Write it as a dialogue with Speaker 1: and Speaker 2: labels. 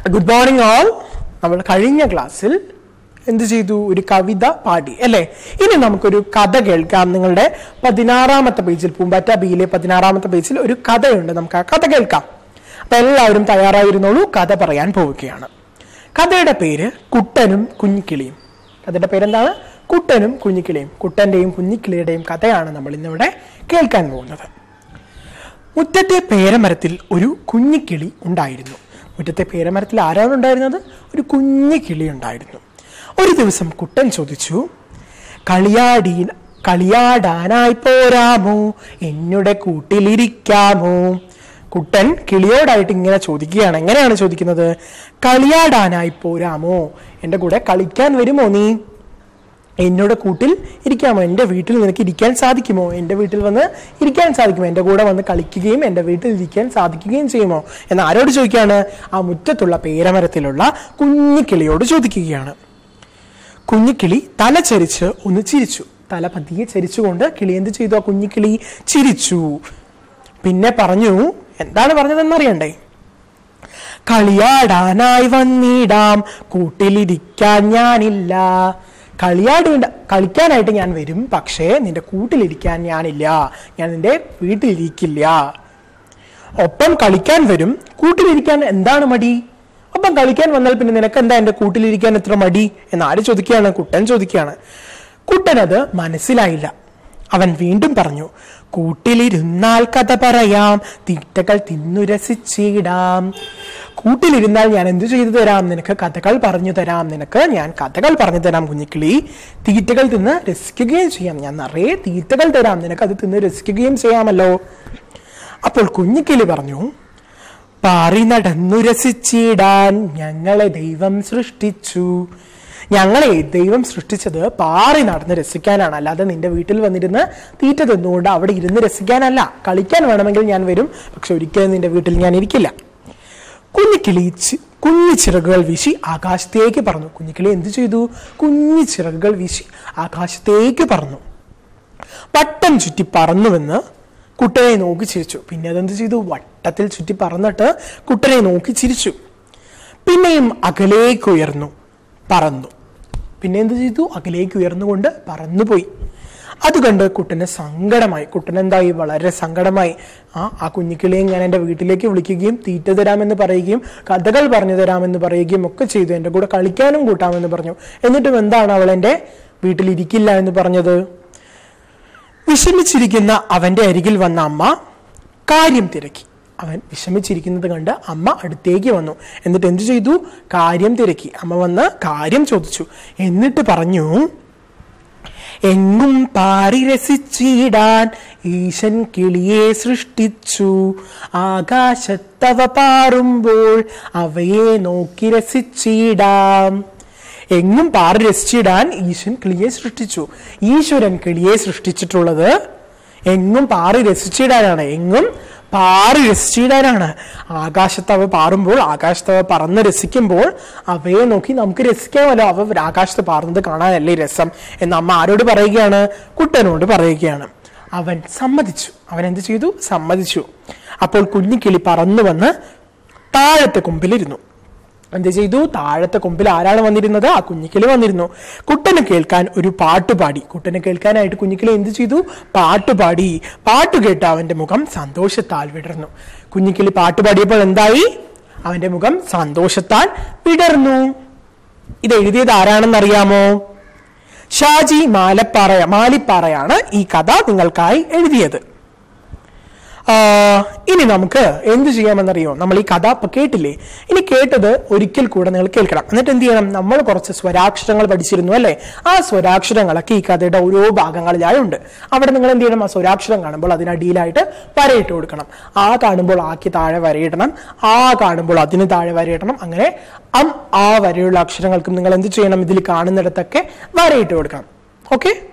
Speaker 1: good morning all നമ്മൾ കഴിഞ്ഞ ക്ലാസ്സിൽ എന്ത് ചെയ്തു ഒരു കവിത പാടി അല്ലേ ഇനി നമുക്കൊരു കഥ കേൾക്കാം നിങ്ങളുടെ പതിനാറാമത്തെ പേജിൽ പൂമ്പാറ്റ ബിയിലെ പതിനാറാമത്തെ പേജിൽ ഒരു കഥയുണ്ട് നമുക്ക് ആ കഥ കേൾക്കാം അപ്പൊ എല്ലാവരും തയ്യാറായിരുന്നോളൂ കഥ പറയാൻ പോവുകയാണ് കഥയുടെ പേര് കുട്ടനും കുഞ്ഞിക്കിളിയും കഥയുടെ പേരെന്താണ് കുട്ടനും കുഞ്ഞിക്കിളിയും കുട്ടന്റെയും കുഞ്ഞിക്കിളിയുടെയും കഥയാണ് നമ്മൾ ഇന്നിവിടെ കേൾക്കാൻ പോകുന്നത് മുറ്റത്തെ പേരമരത്തിൽ ഒരു കുഞ്ഞിക്കിളി ഉണ്ടായിരുന്നു മുറ്റത്തെ പേരമരത്തിൽ ആരാണ് ഉണ്ടായിരുന്നത് ഒരു കുഞ്ഞു കിളി ഉണ്ടായിരുന്നു ഒരു ദിവസം കുട്ടൻ ചോദിച്ചു കളിയാടി കളിയാടാനായി പോരാമോ എന്നുടെ കൂട്ടിലിരിക്കാമോ കുട്ടൻ കിളിയോടായിട്ട് ഇങ്ങനെ ചോദിക്കുകയാണ് എങ്ങനെയാണ് ചോദിക്കുന്നത് കളിയാടാനായി പോരാമോ എൻ്റെ കൂടെ കളിക്കാൻ വരുമോ നീ എന്നോട് കൂട്ടിൽ ഇരിക്കാമോ എൻ്റെ വീട്ടിൽ നിനക്ക് ഇരിക്കാൻ സാധിക്കുമോ എൻ്റെ വീട്ടിൽ വന്ന് ഇരിക്കാൻ സാധിക്കുമോ എൻ്റെ കൂടെ വന്ന് കളിക്കുകയും എൻ്റെ വീട്ടിൽ ഇരിക്കാൻ സാധിക്കുകയും ചെയ്യുമോ എന്ന് ആരോട് ചോദിക്കുകയാണ് ആ മുറ്റത്തുള്ള പേരമരത്തിലുള്ള കുഞ്ഞിക്കിളിയോട് ചോദിക്കുകയാണ് കുഞ്ഞിക്കിളി തല ചരിച്ച് ഒന്ന് ചിരിച്ചു തല പതിയെ ചരിച്ചുകൊണ്ട് കിളി എന്ത് ചെയ്തു ആ കുഞ്ഞിക്കിളി ചിരിച്ചു പിന്നെ പറഞ്ഞു എന്താണ് പറഞ്ഞതെന്നറിയണ്ടേ കളിയാടാനായി വന്നിടാം കൂട്ടിലിരിക്കാൻ ഞാനില്ല കളിയാടേണ്ട കളിക്കാനായിട്ട് ഞാൻ വരും പക്ഷേ നിന്റെ കൂട്ടിലിരിക്കാൻ ഞാനില്ല ഞാൻ നിന്റെ വീട്ടിലിരിക്കില്ല ഒപ്പം കളിക്കാൻ വരും കൂട്ടിലിരിക്കാൻ എന്താണ് മടി ഒപ്പം കളിക്കാൻ വന്നാൽ പിന്നെ നിനക്ക് എന്താ എന്റെ കൂട്ടിലിരിക്കാൻ എത്ര മടി എന്ന് ആര് ചോദിക്കുകയാണ് കുട്ടൻ ചോദിക്കുകയാണ് കുട്ടൻ അത് മനസ്സിലായില്ല അവൻ വീണ്ടും പറഞ്ഞു കൂട്ടിലിരുന്നാൽ കഥ പറയാം തീറ്റകൾ തിന്നു രസിച്ചിടാം കൂട്ടിലിരുന്നാൽ ഞാൻ എന്തു ചെയ്തു തരാം നിനക്ക് കഥകൾ പറഞ്ഞു തരാം നിനക്ക് ഞാൻ കഥകൾ പറഞ്ഞു തരാം കുഞ്ഞിക്കിളി തീറ്റകൾ തിന്ന് രസിക്കുകയും ചെയ്യാം ഞാൻ നിറയെ തീറ്റകൾ തരാം നിനക്ക് അത് തിന്ന് രസിക്കുകയും ചെയ്യാമല്ലോ അപ്പോൾ കുഞ്ഞിക്കിളി പറഞ്ഞു പാറി നടന്നു രസിച്ചിടാൻ ഞങ്ങളെ ദൈവം സൃഷ്ടിച്ചു ഞങ്ങളെ ദൈവം സൃഷ്ടിച്ചത് പാറി നടന്ന് രസിക്കാനാണ് അല്ലാതെ നിന്റെ വീട്ടിൽ വന്നിരുന്ന് തീറ്റ തിന്നുകൊണ്ട് അവിടെ ഇരുന്ന് രസിക്കാനല്ല കളിക്കാൻ വേണമെങ്കിൽ ഞാൻ വരും പക്ഷെ ഒരിക്കലും നിന്റെ വീട്ടിൽ ഞാൻ ഇരിക്കില്ല കുഞ്ഞിക്കിളി ചി- കുഞ്ഞു ചിറകുകൾ വീശി ആകാശത്തേക്ക് പറന്നു കുഞ്ഞിക്കിളി എന്ത് ചെയ്തു കുഞ്ഞു ചിറകുകൾ വീശി ആകാശത്തേക്ക് പറന്നു വട്ടം ചുറ്റി പറന്നുവെന്ന് കുട്ടനെ നോക്കി ചിരിച്ചു പിന്നെ അതെന്ത് ചെയ്തു വട്ടത്തിൽ ചുറ്റി പറന്നിട്ട് കുട്ടനെ നോക്കി ചിരിച്ചു പിന്നെയും അകലേക്ക് ഉയർന്നു പറന്നു പിന്നെ എന്ത് ചെയ്തു അകലേക്ക് ഉയർന്നുകൊണ്ട് പറന്നുപോയി അത് കണ്ട് കുട്ടന് സങ്കടമായി കുട്ടൻ എന്തായി വളരെ സങ്കടമായി ആ ആ കുഞ്ഞിക്കിളിയെ ഞാൻ എൻ്റെ വീട്ടിലേക്ക് വിളിക്കുകയും തീറ്റ തരാമെന്ന് പറയുകയും കഥകൾ പറഞ്ഞു തരാമെന്ന് പറയുകയും ഒക്കെ ചെയ്തു എൻ്റെ കൂടെ കളിക്കാനും കൂട്ടാമെന്ന് പറഞ്ഞു എന്നിട്ടും എന്താണ് അവൾ എൻ്റെ വീട്ടിലിരിക്കില്ല എന്ന് പറഞ്ഞത് വിഷമിച്ചിരിക്കുന്ന അവന്റെ അരികിൽ വന്ന അമ്മ കാര്യം തിരക്കി അവൻ വിഷമിച്ചിരിക്കുന്നത് കണ്ട് അമ്മ അടുത്തേക്ക് വന്നു എന്നിട്ട് എന്തു ചെയ്തു കാര്യം തിരക്കി അമ്മ വന്ന് കാര്യം ചോദിച്ചു എന്നിട്ട് പറഞ്ഞു എങ്ങും പാറി രസിച്ചിടാൻ ഈശൻ കിളിയെ സൃഷ്ടിച്ചു ആകാശത്തവ പാറുമ്പോൾ അവയെ നോക്കി രസിച്ചിടാം എങ്ങും പാറി രസിച്ചിടാൻ ഈശ്വരൻ കിളിയെ സൃഷ്ടിച്ചു ഈശ്വരൻ കിളിയെ സൃഷ്ടിച്ചിട്ടുള്ളത് എങ്ങും പാറി രസിച്ചിടാനാണ് എങ്ങും പാറി രസിച്ചിടാനാണ് ആകാശത്ത് അവ പാറുമ്പോൾ ആകാശത്ത് അവ പറന്ന് രസിക്കുമ്പോൾ അവയെ നോക്കി നമുക്ക് രസിക്കാമല്ലോ അവ ആകാശത്ത് പാറുന്നത് കാണാനല്ലേ രസം എന്ന് അമ്മ ആരോട് പറയുകയാണ് കുട്ടനോട് പറയുകയാണ് അവൻ സമ്മതിച്ചു അവൻ എന്ത് ചെയ്തു സമ്മതിച്ചു അപ്പോൾ കുഞ്ഞിക്കിളി പറന്നു വന്ന് താഴത്തെ കൊമ്പിലിരുന്നു എന്ത് ചെയ്തു താഴത്തെ കൊമ്പിൽ ആരാണ് വന്നിരുന്നത് ആ കുഞ്ഞിക്കിളി വന്നിരുന്നു കുട്ടന് കേൾക്കാൻ ഒരു പാട്ട് പാടി കുട്ടന് കേൾക്കാനായിട്ട് കുഞ്ഞിക്കിളി എന്ത് ചെയ്തു പാട്ട് പാടി പാട്ട് കേട്ട് അവന്റെ മുഖം സന്തോഷത്താൽ വിടർന്നു കുഞ്ഞിക്കിളി പാട്ട് പാടിയപ്പോൾ എന്തായി അവന്റെ മുഖം സന്തോഷത്താൽ വിടർന്നു ഇത് എഴുതിയത് ആരാണെന്നറിയാമോ ഷാജി മാലപ്പാറ മാലിപ്പാറയാണ് ഈ കഥ നിങ്ങൾക്കായി എഴുതിയത് ആ, ഇനി നമുക്ക് എന്ത് ചെയ്യാമെന്നറിയോ നമ്മൾ ഈ കഥ ഇപ്പൊ കേട്ടില്ലേ ഇനി കേട്ടത് ഒരിക്കൽ കൂടെ നിങ്ങൾ കേൾക്കണം എന്നിട്ട് എന്ത് ചെയ്യണം നമ്മൾ കുറച്ച് സ്വരാക്ഷരങ്ങൾ പഠിച്ചിരുന്നു അല്ലേ ആ സ്വരാക്ഷരങ്ങളൊക്കെ ഈ കഥയുടെ ഓരോ ഭാഗങ്ങളിലായി ഉണ്ട് അവിടെ നിങ്ങൾ എന്ത് ചെയ്യണം ആ സ്വരാക്ഷരം കാണുമ്പോൾ അതിനടിയിലായിട്ട് വരയിട്ട് കൊടുക്കണം ആ കാണുമ്പോൾ ആക്കി താഴെ വരയിടണം ആ കാണുമ്പോൾ അതിന് താഴെ വരയിടണം അങ്ങനെ അം ആ വരെയുള്ള അക്ഷരങ്ങൾക്കും നിങ്ങൾ എന്ത് ചെയ്യണം ഇതിൽ കാണുന്നിടത്തൊക്കെ വരയിട്ട് കൊടുക്കണം ഓക്കെ